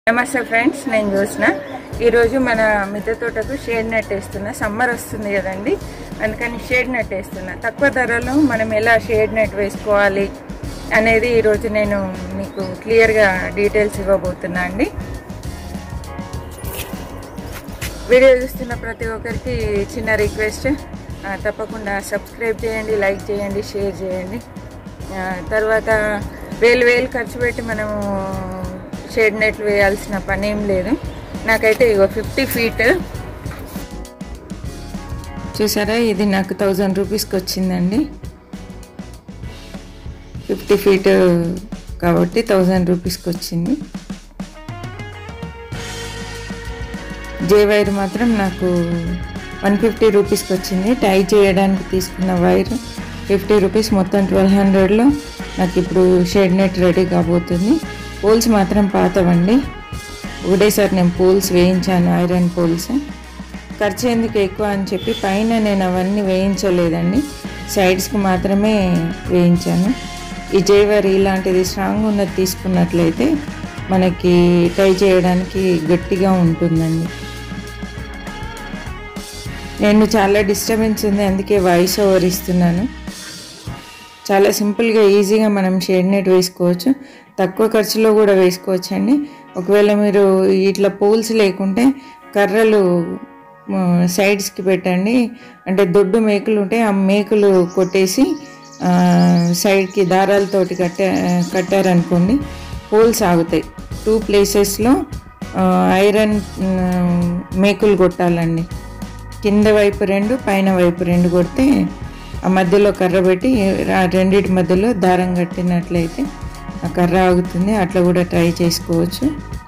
నమస్తే ఫ్రెండ్స్ నేను చూసిన ఈరోజు మన మిద్దె తోటకు షేడ్ నెట్ వేస్తున్నా సమ్మర్ వస్తుంది కదండి అందుకని షేడ్ నెట్ వేస్తున్నా తక్కువ ధరలో మనం ఎలా షేడ్ నెట్ వేసుకోవాలి అనేది ఈరోజు నేను మీకు క్లియర్గా డీటెయిల్స్ ఇవ్వబోతున్నా అండి వీడియో చూస్తున్న ప్రతి ఒక్కరికి చిన్న రిక్వెస్ట్ ఆ, తప్పకుండా సబ్స్క్రైబ్ చేయండి లైక్ చేయండి షేర్ చేయండి ఆ, తర్వాత వేలు వేలు ఖర్చు పెట్టి మనము షేడ్ నెట్ వేయాల్సిన పని ఏం లేదు నాకైతే ఇగో ఫిఫ్టీ ఫీట్ చూసారా ఇది నాకు థౌజండ్ రూపీస్కి వచ్చిందండి ఫిఫ్టీ ఫీట్ కాబట్టి థౌజండ్ రూపీస్కి వచ్చింది జే వైర్ మాత్రం నాకు వన్ ఫిఫ్టీ రూపీస్కి వచ్చింది టై చేయడానికి తీసుకున్న వైర్ ఫిఫ్టీ రూపీస్ మొత్తం ట్వెల్వ్ హండ్రెడ్లో నాకు ఇప్పుడు షేడ్ నెట్ రెడీ కాబోతుంది పోల్స్ మాత్రం పాతవండి ఒకటేసారి నేను పోల్స్ వేయించాను ఐరన్ పోల్స్ ఖర్చు ఎందుకు ఎక్కువ అని చెప్పి పైన నేను అవన్నీ వేయించలేదండి సైడ్స్కి మాత్రమే వేయించాను ఈ జైవర్ ఇలాంటిది స్ట్రాంగ్ ఉన్నది తీసుకున్నట్లయితే మనకి టై చేయడానికి గట్టిగా ఉంటుందండి నేను చాలా డిస్టర్బెన్స్ ఉంది అందుకే వాయిస్ ఓవర్ ఇస్తున్నాను చాలా సింపుల్గా ఈజీగా మనం షేడ్ నెట్ వేసుకోవచ్చు తక్కువ ఖర్చులో కూడా వేసుకోవచ్చు అండి ఒకవేళ మీరు ఇట్లా పోల్స్ లేకుంటే కర్రలు ఆ, సైడ్స్కి పెట్టండి అంటే దొడ్డు మేకులు ఉంటే ఆ మేకులు కొట్టేసి ఆ, సైడ్కి దారాలతోటి కట్టా కట్టారనుకోండి పోల్స్ ఆగుతాయి టూ ప్లేసెస్లో ఐరన్ ఆ, మేకులు కొట్టాలండి కింద వైపు రెండు పైన వైపు రెండు కొడితే ఆ మధ్యలో కర్ర పెట్టి ఆ రెండింటి మధ్యలో దారం కట్టినట్లయితే ఆ కర్ర ఆగుతుంది అట్లా కూడా ట్రై చేసుకోవచ్చు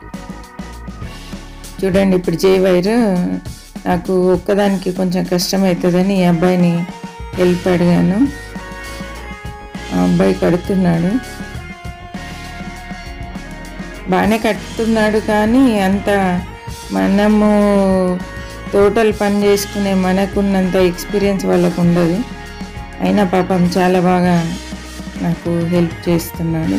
చూడండి ఇప్పుడు జే వైర్ నాకు ఒక్కదానికి కొంచెం కష్టమవుతుందని ఈ అబ్బాయిని హెల్ప్ అడిగాను ఆ అబ్బాయి కడుతున్నాడు బాగానే కట్టుతున్నాడు కానీ అంత మనము టోటల్ పని చేసుకునే మనకున్నంత ఎక్స్పీరియన్స్ వాళ్ళకు ఉండదు అయినా పాపం చాలా బాగా నాకు హెల్ప్ చేస్తున్నాడు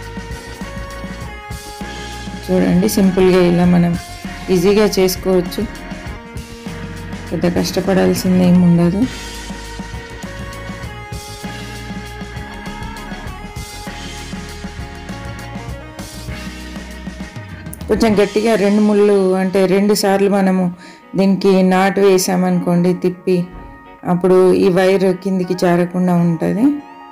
చూడండి సింపుల్గా ఇలా మనం ఈజీగా చేసుకోవచ్చు పెద్ద కష్టపడాల్సింది ఏమి ఉండదు కొంచెం గట్టిగా రెండు ముళ్ళు అంటే రెండు సార్లు మనము దీనికి నాటు వేసామనుకోండి తిప్పి అప్పుడు ఈ వైర్ కిందికి జారకుండా ఉంటుంది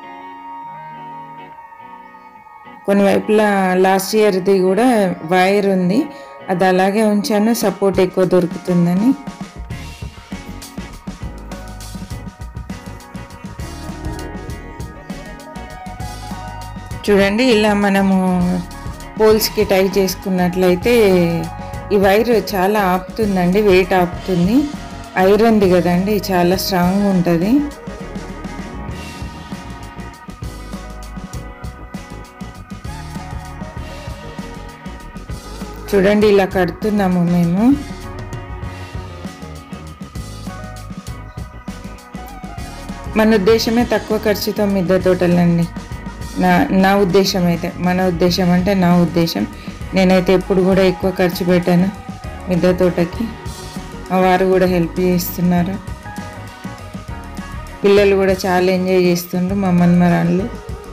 కొన్ని వైపులా లాస్ట్ ఇయర్ది కూడా వైర్ ఉంది అది అలాగే ఉంచాను సపోర్ట్ ఎక్కువ దొరుకుతుందని చూడండి ఇలా మనము పోల్స్కి టై చేసుకున్నట్లయితే ఈ వైర్ చాలా ఆపుతుందండి వెయిట్ ఆపుతుంది ఐరన్ది కదండి చాలా స్ట్రాంగ్ ఉంటుంది చూడండి ఇలా కడుతున్నాము మేము మన ఉద్దేశమే తక్కువ ఖర్చుతో మిద్దె తోటలండి నా నా ఉద్దేశం అయితే మన ఉద్దేశం అంటే నా ఉద్దేశం నేనైతే ఎప్పుడు కూడా ఎక్కువ ఖర్చు పెట్టాను మిద్దె తోటకి మా వారు కూడా హెల్ప్ చేస్తున్నారు పిల్లలు కూడా చాలా ఎంజాయ్ చేస్తుండ్రు మా మన్మరాళ్ళు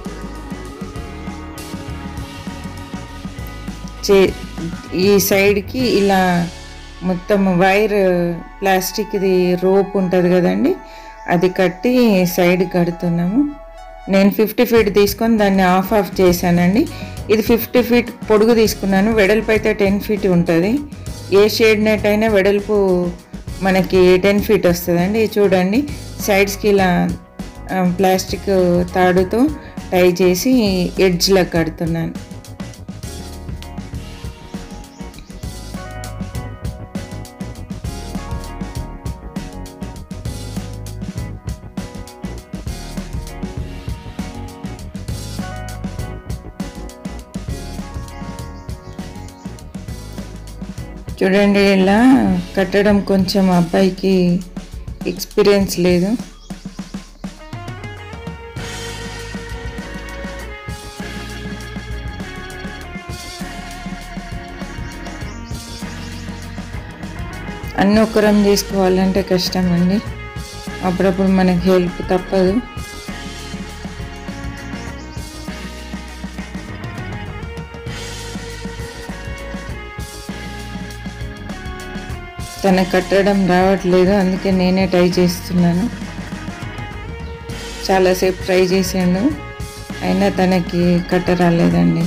చే ఈ సైడ్కి ఇలా మొత్తం వైర్ ప్లాస్టిక్ది రోప్ ఉంటుంది కదండి అది కట్టి సైడ్ కడుతున్నాము నేను ఫిఫ్టీ ఫీట్ తీసుకొని దాన్ని ఆఫ్ ఆఫ్ చేశానండి ఇది ఫిఫ్టీ ఫీట్ పొడుగు తీసుకున్నాను వెడల్పు అయితే టెన్ ఫీట్ ఉంటుంది ఏ షేడ్ నెట్ అయినా వెడల్పు మనకి టెన్ ఫీట్ వస్తుందండి ఇది చూడండి సైడ్స్కి ఇలా ఆ, ప్లాస్టిక్ తాడుతో టై చేసి ఎడ్జ్లో కడుతున్నాను చూడండి ఇలా కట్టడం కొంచెం అబ్బాయికి ఎక్స్పీరియన్స్ లేదు అన్ని ఒక్కరం చేసుకోవాలంటే కష్టం అండి అప్పుడప్పుడు మనకి హెల్ప్ తప్పదు తనకు కట్టడం రావట్లేదు అందుకే నేనే ట్రై చేస్తున్నాను చాలాసేపు ట్రై చేసాడు అయినా తనకి కట్ట రాలేదండి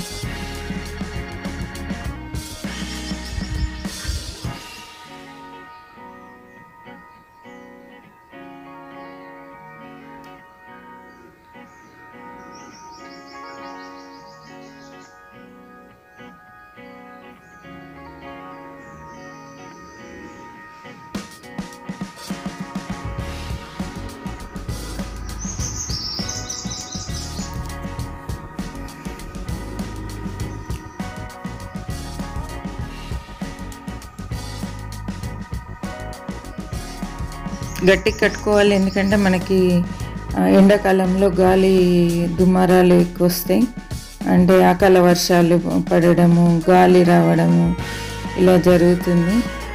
గట్టిగా కట్టుకోవాలి ఎందుకంటే మనకి ఆ, ఎండాకాలంలో గాలి దుమారాలు ఎక్కువ వస్తాయి అంటే అకాల వర్షాలు పడడము గాలి రావడము ఇలా జరుగుతుంది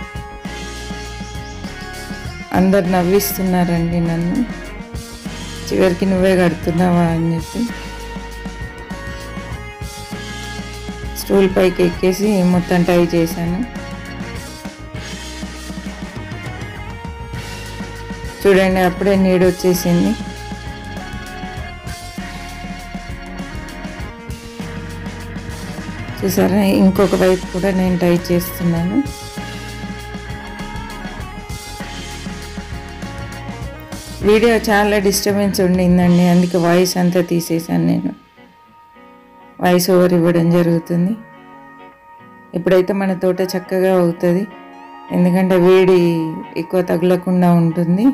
అందరు నవ్విస్తున్నారండి నన్ను చివరికి నువ్వే కడుతున్నావా అని చెప్పి స్టూల్ పైకి ఎక్కేసి మొత్తం టై చేశాను చూడండి అప్పుడే నీడు వచ్చేసింది చూసారా ఇంకొక వైపు కూడా నేను టై చేస్తున్నాను వీడియో చాలా డిస్టర్బెన్స్ ఉండిందండి అందుకే వాయిస్ అంతా తీసేసాను నేను వాయిస్ ఓవర్ ఇవ్వడం జరుగుతుంది ఇప్పుడైతే మన తోట చక్కగా అవుతుంది ఎందుకంటే వేడి ఎక్కువ తగలకుండా ఉంటుంది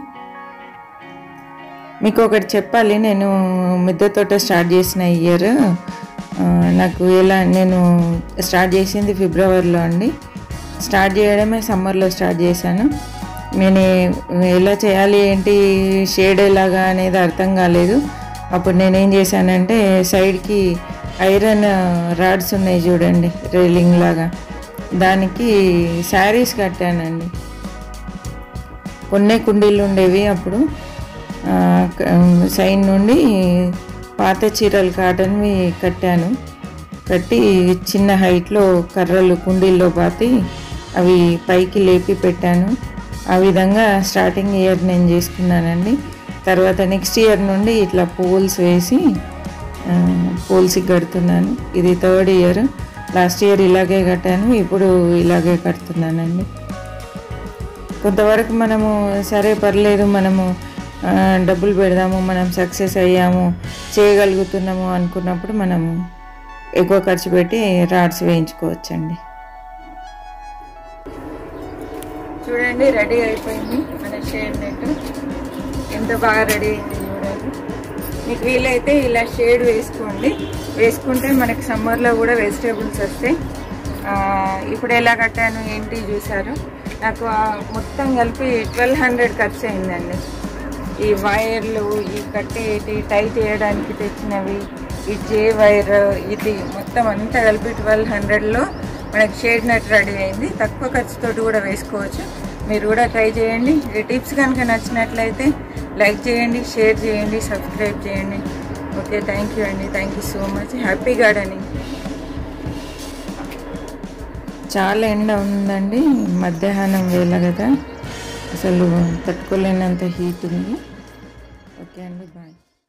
మీకు ఒకటి చెప్పాలి నేను మిద్దె తోట స్టార్ట్ చేసిన ఇయర్ నాకు ఎలా నేను స్టార్ట్ చేసింది ఫిబ్రవరిలో అండి స్టార్ట్ చేయడమే సమ్మర్లో స్టార్ట్ చేశాను నేను ఎలా చేయాలి ఏంటి షేడ్ ఎలాగా అనేది అర్థం కాలేదు అప్పుడు నేనేం చేశానంటే సైడ్కి ఐరన్ రాడ్స్ ఉన్నాయి చూడండి రైలింగ్ లాగా దానికి శారీస్ కట్టానండి కొన్ని కుండీలు ఉండేవి అప్పుడు ఆ, క- సైడ్ నుండి పాత చీరలు కాటన్వి కట్టాను కట్టి చిన్న హైట్లో కర్రలు కుండీల్లో పాతి అవి పైకి లేపి పెట్టాను ఆ విధంగా స్టార్టింగ్ ఇయర్ నేను చేసుకున్నానండి తర్వాత నెక్స్ట్ ఇయర్ నుండి ఇట్లా పోల్స్ వేసి పోల్స్కి కడుతున్నాను ఇది థర్డ్ ఇయర్ లాస్ట్ ఇయర్ ఇలాగే కట్టాను ఇప్పుడు ఇలాగే కడుతున్నానండి కొంతవరకు మనము సరే పర్లేదు మనము ఆ, డబ్బులు పెడదాము మనం సక్సెస్ అయ్యాము చేయగలుగుతున్నాము అనుకున్నప్పుడు మనము ఎక్కువ ఖర్చు పెట్టి రాడ్స్ వేయించుకోవచ్చండి చూడండి రెడీ అయిపోయింది మన షేడ్ నెట్ ఎంత బాగా రెడీ అయింది చూడండి మీకు వీలైతే ఇలా షేడ్ వేసుకోండి వేసుకుంటే మనకి సమ్మర్లో కూడా వెజిటేబుల్స్ వస్తాయి ఆ, ఇప్పుడు ఎలా కట్టాను ఏంటి చూసారు నాకు ఆ మొత్తం కలిపి ట్వెల్వ్ హండ్రెడ్ ఖర్చు అయిందండి ఈ వైర్లు ఈ కట్టేటి టై చేయడానికి తెచ్చినవి ఈ జే వైర్ ఇది మొత్తం అంతా కలిపి ట్వెల్వ్ హండ్రెడ్లో మనకి షేడ్ నెట్ రెడీ అయింది తక్కువ ఖర్చుతోటి కూడా వేసుకోవచ్చు మీరు కూడా ట్రై చేయండి ఈ టిప్స్ కనుక నచ్చినట్లయితే లైక్ చేయండి షేర్ చేయండి సబ్స్క్రైబ్ చేయండి ఓకే థ్యాంక్ యూ అండి thank you so much happy gardening చాలా ఎండ ఉందండి మధ్యాహ్నం వేళ కదా అసలు తట్టుకోలేనంత హీట్ ఉంది ఓకే అండి బాయ్